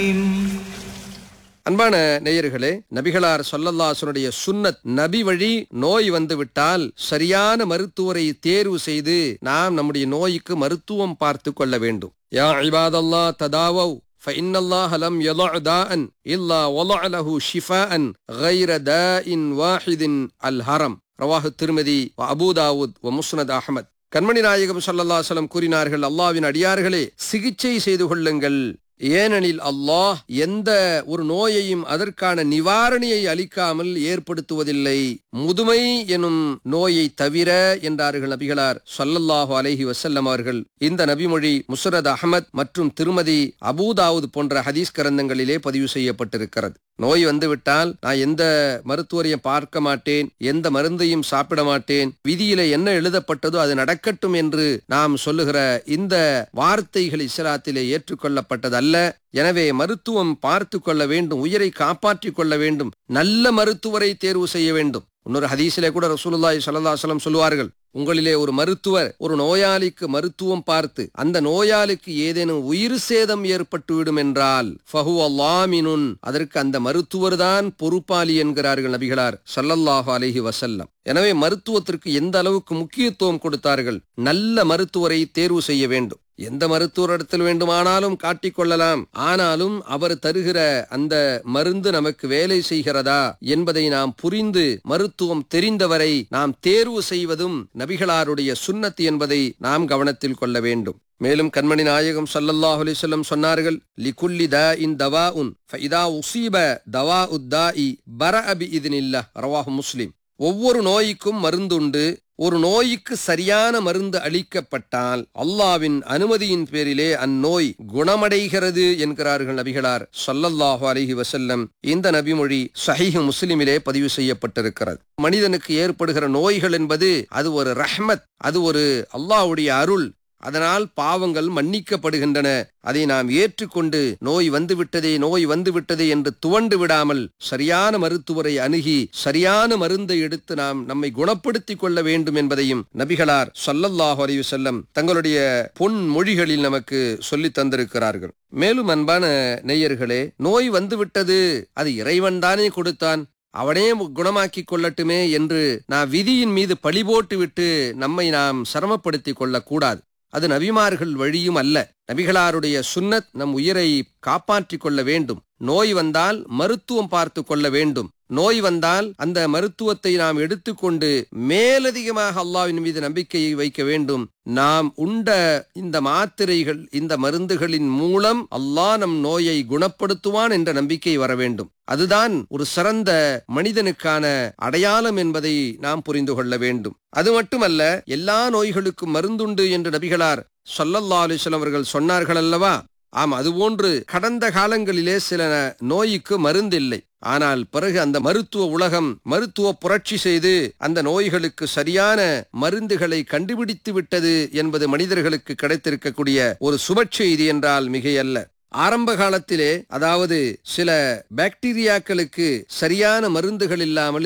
அன்பான நேயர்களே நபிகளார் சொல்லல்லாசனுடைய சுன்னத் நபி வழி நோய் வந்து விட்டால் சரியான மருத்துவரை தேர்வு செய்து நாம் நம்முடைய நோய்க்கு மருத்துவம் பார்த்து கொள்ள வேண்டும் யா இபாதல்லா ததாவவ் فإن الله لم يضع داء إلا وضع له شفاء غير داء واحد الهرم رواه الترمذي وأبو داود ومسند أحمد கண்மணி நாயகம் ஸல்லல்லாஹு கூறினார்கள் அல்லாவின் அடியார்களே சிகிச்சை செய்து கொள்ளுங்கள் ஏனெனில் அல்லாஹ் எந்த ஒரு நோயையும் அதற்கான நிவாரணியை அளிக்காமல் ஏற்படுத்துவதில்லை முதுமை எனும் நோயை தவிர என்றார்கள் நபிகளார் ஸல்லல்லாஹு அலைஹி வஸல்லம் அவர்கள் இந்த நபிமொழி முஸ்ரத் அஹமத் மற்றும் திருமதி அபூதாவுத் போன்ற ஹதீஸ் கிரந்தங்களிலே பதிவு செய்யப்பட்டிருக்கிறது நோய் வந்துவிட்டால் நான் எந்த மருத்துவரையும் பார்க்க மாட்டேன் எந்த மருந்தையும் சாப்பிட மாட்டேன் விதியில என்ன எழுதப்பட்டதோ அது நடக்கட்டும் என்று நாம் சொல்லுகிற இந்த வார்த்தைகள் இஸ்லாத்திலே ஏற்றுக்கொள்ளப்பட்டதல்ல எனவே மருத்துவம் பார்த்து கொள்ள வேண்டும் உயிரை காப்பாற்றிக் கொள்ள வேண்டும் நல்ல மருத்துவரை தேர்வு செய்ய வேண்டும் இன்னொரு ஹதீஸிலே கூட ரசூலுல்லாஹி ஸல்லல்லாஹு அலைஹி வஸல்லம் சொல்லுவார்கள் உங்களிலே ஒரு மருத்துவர் ஒரு நோயாளிக்கு மருத்துவம் பார்த்து அந்த நோயாளிக்கு ஏதேனும் உயிர் சேதம் ஏற்பட்டுவிடும் என்றால் ஃபஹு அல்லாமினுன் அதற்கு அந்த மருத்துவர் தான் பொறுப்பாளி என்கிறார்கள் நபிகளார் ஸல்லல்லாஹு அலைஹி வஸல்லம் எனவே மருத்துவத்திற்கு எந்த அளவுக்கு முக்கியத்துவம் கொடுத்தார்கள் நல்ல மருத்துவரை தேர்வு செய்ய வேண்டும் எந்த மருத்துவரிடத்தில் வேண்டுமானாலும் காட்டிக்கொள்ளலாம் ஆனாலும் அவர் தருகிற அந்த மருந்து நமக்கு வேலை செய்கிறதா என்பதை நாம் புரிந்து மருத்துவம் தெரிந்தவரை நாம் தேர்வு செய்வதும் நபிகளாருடைய சுன்னத்து என்பதை நாம் கவனத்தில் கொள்ள வேண்டும் மேலும் கண்மணி நாயகம் ஸல்லல்லாஹு அலைஹி வஸல்லம் சொன்னார்கள் லிகுல்லி தாஇன் தவாஉன் ஃபஇதா உஸீப தவாஉ தாஇ பரஅ பிஇذنில்லாஹ் ரவாஹு முஸ்லிம் ஒவ்வொரு நோய்க்கும் மருந்துண்டு ஒரு நோய்க்கு சரியான மருந்து அளிக்கப்பட்டால் அல்லாவின் அனுமதியின் பேரிலே அந்நோய் குணமடைகிறது என்கிறார்கள் நபிகளார் ஸல்லல்லாஹு அலைஹி வஸல்லம் இந்த நபிமொழி சஹீஹ் முஸ்லிமிலே பதிவு செய்யப்பட்டிருக்கிறது மனிதனுக்கு ஏற்படுகிற நோய்கள் என்பது அது ஒரு ரஹ்மத் அது ஒரு அல்லாஹ்வுடைய அருள் அதனால் பாவங்கள் மன்னிக்கப்படுகின்றன அதை நாம் ஏற்றுக்கொண்டு நோய் வந்துவிட்டதே நோய் வந்துவிட்டதே என்று துவண்டு விடாமல் சரியான மருத்துவரை அணுகி சரியான மருந்தை எடுத்து நாம் நம்மை குணப்படுத்திக் கொள்ள வேண்டும் என்பதையும் நபிகளார் ஸல்லல்லாஹு அலைஹி வஸல்லம் தங்களுடைய பொன் மொழிகளில் நமக்கு சொல்லித் தந்திருக்கிறார்கள் மேலும் அன்பான நேயர்களே நோய் வந்துவிட்டது அது இறைவன் தானே கொடுத்தான் அவனே குணமாக்கிக் கொள்ளட்டுமே என்று நான் விதியின் மீது பழி போட்டு விட்டு நம்மை நாம் சிரமப்படுத்திக் கொள்ளக்கூடாது அது நபிமார்கள் வழியும் அல்ல நபிகளாருடைய சுன்னத் நம் உயிரை காப்பாற்றிக் கொள்ள வேண்டும் நோய் வந்தால் மருத்துவம் பார்த்து கொள்ள வேண்டும் நோய் வந்தால் அந்த மருத்துவத்தை நாம் எடுத்துக்கொண்டு மேலதிகமாக அல்லாவின் மீது நம்பிக்கையை வைக்க வேண்டும் நாம் உண்ட இந்த மாத்திரைகள் இந்த மருந்துகளின் மூலம் அல்லாஹ் நம் நோயை குணப்படுத்துவான் என்ற நம்பிக்கை வர வேண்டும் அதுதான் ஒரு சிறந்த மனிதனுக்கான அடையாளம் என்பதை நாம் புரிந்து கொள்ள வேண்டும் அது மட்டுமல்ல எல்லா நோய்களுக்கும் மருந்துண்டு என்று நபிகளார் சொல்லல்லா அலிஸ்லாம் அவர்கள் சொன்னார்கள் அல்லவா ஆம் அதுபோன்று கடந்த காலங்களிலே சில நோய்க்கு மருந்தில்லை ஆனால் பிறகு அந்த மருத்துவ உலகம் மருத்துவ புரட்சி செய்து அந்த நோய்களுக்கு சரியான மருந்துகளை கண்டுபிடித்து விட்டது என்பது மனிதர்களுக்கு கிடைத்திருக்கக்கூடிய ஒரு சுப செய்தி என்றால் மிகையல்ல ஆரம்ப காலத்திலே அதாவது சில பாக்டீரியாக்களுக்கு சரியான மருந்துகள் இல்லாமல்